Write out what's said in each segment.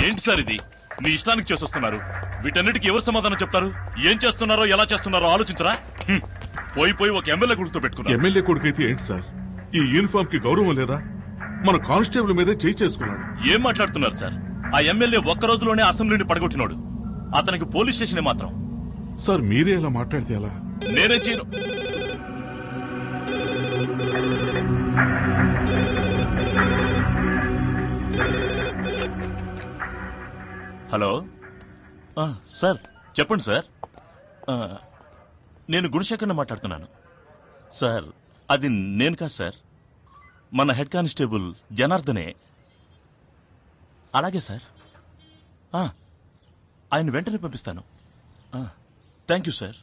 ఏంటి సార్ ఇది మీ ఇష్టానికి చేసొస్తున్నారు వీటన్నిటికీ ఎవరు సమాధానం చెప్తారు ఏం చేస్తున్నారో ఎలా చేస్తున్నారో ఆలోచించరా హ్మ్. పోయి పోయి ఒక ఎమ్మెల్యే గుర్తు పెట్టుకున్నారు ఎమ్మెల్యే కొడుకైతే ఏంటి సార్ ఈ యూనిఫామ్ కి గౌరవం లేదా మన కానిస్టేబుల్ మీదే చేయి చేసుకున్నాడు ఏం మాట్లాడుతున్నారు సార్ ఆ ఎమ్మెల్యే ఒక్క రోజులోనే అసెంబ్లీని పడగొట్టినోడు అతనికి పోలీస్ స్టేషన్ మాత్రం సార్ మీరే ఇలా మాట్లాడితే ఎలా నేనేం చేయను హలో ఆ, సార్ చెప్పండి సార్ ఆ, నేను గుణశేఖర్ని మాట్లాడుతున్నాను సార్ అది నేను కాదు సార్ మన హెడ్ కానిస్టేబుల్ జనార్దనే అలాగే సార్ ఆ, ఆయన వెంటనే పంపిస్తాను థ్యాంక్ యూ సార్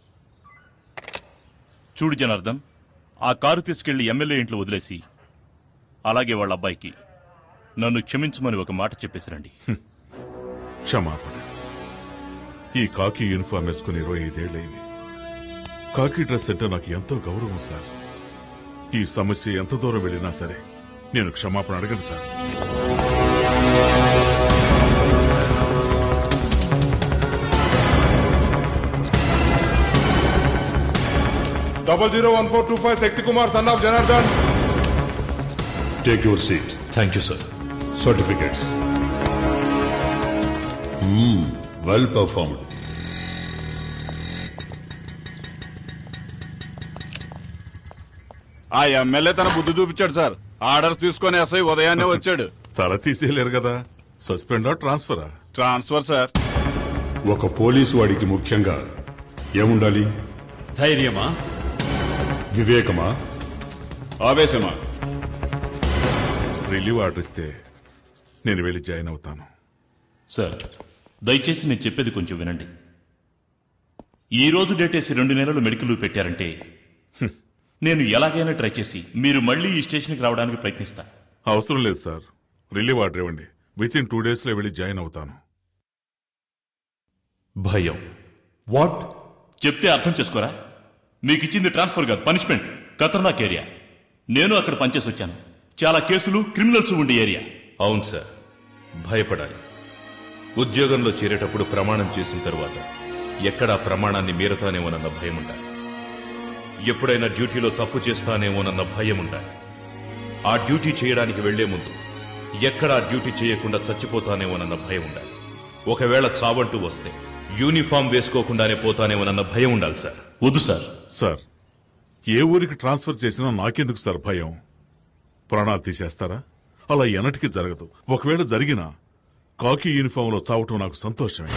చూడు జనార్దన్ ఆ కారు తీసుకెళ్లి ఎమ్మెల్యే ఇంట్లో వదిలేసి అలాగే వాళ్ళ అబ్బాయికి నన్ను క్షమించమని ఒక మాట చెప్పేసిరండి క్షమాపణ ఈ కాకి యూనిఫామ్ వేసుకుని ఇరవై ఐదేళ్లైంది కాకి డ్రెస్ అంటే నాకు ఎంతో గౌరవం సార్ ఈ సమస్య ఎంత దూరం వెళ్ళినా సరే నేను క్షమాపణ అడగను sir double zero one four two five Shakti Kumar son of Janardhan Take your seat. Thank you sir Certificates. Hmm, well performed. ఆ ఎమ్మెల్యే తన బుద్ధి చూపించాడు సార్ ఆర్డర్స్ తీసుకొని ఎస్ఐ ఉదయాన్నే వచ్చాడు తల తీసేయలేరు కదా సస్పెండా ట్రాన్స్ఫరా ట్రాన్స్ఫర్ సార్ ఒక పోలీసు వాడికి ముఖ్యంగా ఏముండాలి ధైర్యమా వివేకమా ఆవేశమా రిలీవ్ ఆర్డర్ ఇస్తే నేను వెళ్ళి జాయిన్ అవుతాను సార్ దయచేసి నేను చెప్పేది కొంచెం వినండి ఈ రోజు డేటేసి రెండు నెలలు మెడికల్ లీవ్ పెట్టారంటే హ్మ్, నేను ఎలాగైనా ట్రై చేసి మీరు మళ్ళీ ఈ స్టేషన్కి రావడానికి ప్రయత్నిస్తా అవసరం లేదు సార్ రిలీవ్ ఆర్డర్ ఇవ్వండి విత్ ఇన్ టూ డేస్ లో వెళ్ళి జాయిన్ అవుతాను భయం వాట్ చెప్తే అర్థం చేసుకోరా మీకు ఇచ్చింది ట్రాన్స్ఫర్ కాదు పనిష్మెంట్ ఖతర్నాక్ ఏరియా నేను అక్కడ పనిచేసి వచ్చాను చాలా కేసులు క్రిమినల్స్ ఉండే ఏరియా అవును సార్ భయపడాలి ఉద్యోగంలో చేరేటప్పుడు ప్రమాణం చేసిన తరువాత ఎక్కడా ప్రమాణాన్ని మీరతానేమోనన్న భయం ఉండాలి ఎప్పుడైనా డ్యూటీలో తప్పు చేస్తానేమోనన్న భయం ఉండాలి ఆ డ్యూటీ చేయడానికి వెళ్లే ముందు ఎక్కడా డ్యూటీ చేయకుండా చచ్చిపోతానేమోనన్న భయం ఉండాలి ఒకవేళ చావంటూ వస్తే యూనిఫామ్ వేసుకోకుండానే పోతానేమోనన్న భయం ఉండాలి సార్ వద్దు సార్ సార్ ఏ ఊరికి ట్రాన్స్ఫర్ చేసినా నాకెందుకు సార్ భయం ప్రాణాలు తీసేస్తారా అలా ఎన్నటికీ జరగదు ఒకవేళ జరిగినా కాకి యూనిఫామ్ లో చావటం నాకు సంతోషమే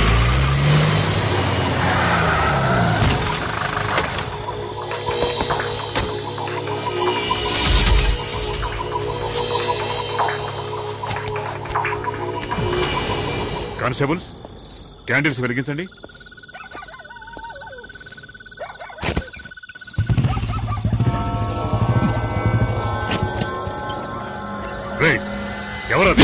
కానిస్టేబుల్స్ క్యాండిల్స్ వెలిగించండి రేయ్, ఎవరది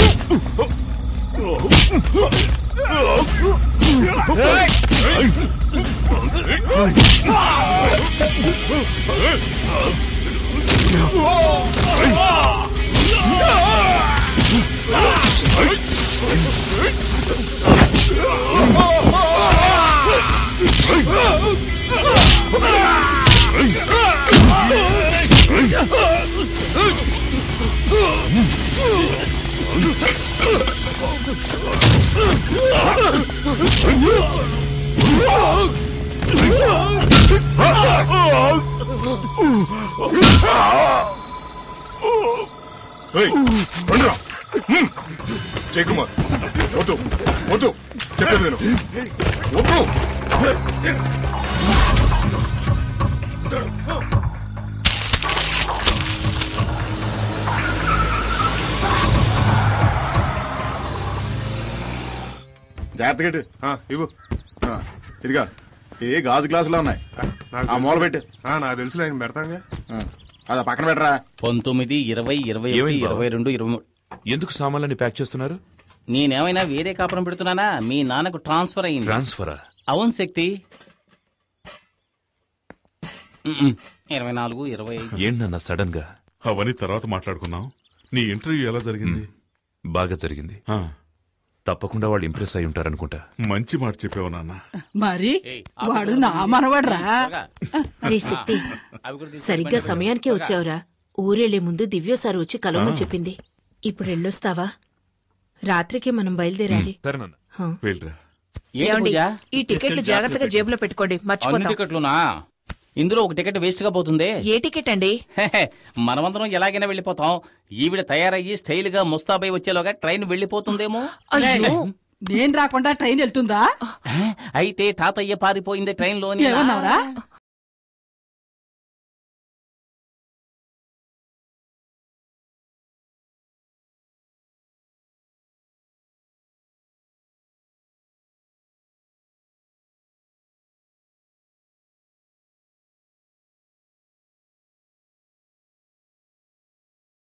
రేయ్, రండిరా. హ్మ్. జై కుమార్ వద్దు వద్దు చెప్పేది నేను వద్దు జాగ్రత్త గట్టి ఇవ్వు ఆ, ఇదిగా ఏ గాజు గ్లాసులో ఉన్నాయి ఆ మూల పెట్టు నాకు తెలుసు నేను పెడతాగా ఆ, అదా పక్కన పెట్టరా పంతొమ్మిది ఇరవై ఇరవై ఒకటి ఏమైంది బావ? ఇరవై రెండు ఇరవై మూడు ఎందుకు సామాన్లని ప్యాక్ చేస్తున్నారు నేనేమైనా వేరే కాపురం పెడుతున్నానా మీ నాన్నకు ట్రాన్స్ఫర్ అయింది ట్రాన్స్ఫరా అవును శక్తి మ్మ్. ఇరవై నాలుగు ఇరవై ఐదు ఏంటన్నా సడన్ గా అవన్నీ తర్వాత మాట్లాడుకుందాం నీ ఇంటర్వ్యూ ఎలా జరిగింది బాగా జరిగింది ఆ, తప్పకుండా వాళ్ళు ఇంప్రెస్ అయి ఉంటారనుకుంటా మంచి మాట చెప్పావు నాన్న మరి ఏయ్, వాడు నా మనవడ్రా త్వరగా. రే సిత్తి అవి కూడా తీసుకురా. సరిగ్గా సమయానికే వచ్చావురా ఊరెళ్లే ముందు దివ్యోసారి వచ్చి కలవమని చెప్పింది ఇప్పుడు వెళ్ళొస్తావా రాత్రికి మనం బయలుదేరాలి సరే నాన్న హ. వెళ్ళరా ఏంటి ఏమండి పూజ? ఈ టికెట్లు జాగ్రత్తగా జేబులో పెట్టుకోండి అన్ని మర్చిపోతాం టికెట్లునా ఇందులో ఒక టికెట్ వేస్ట్ గా పోతుంది ఏ టికెట్ అండి హెహె, మనమందరం ఎలాగైనా వెళ్ళిపోతాం ఈవిడ తయారయ్యి స్టైల్ గా ముస్తాబై వచ్చేలోగా ట్రైన్ వెళ్ళిపోతుందేమో అయ్యో నేను రాకుండా ట్రైన్ వెళ్తుందా హె, అయితే తాతయ్య పారిపోయింది ట్రైన్ లోని ఏమన్నావురా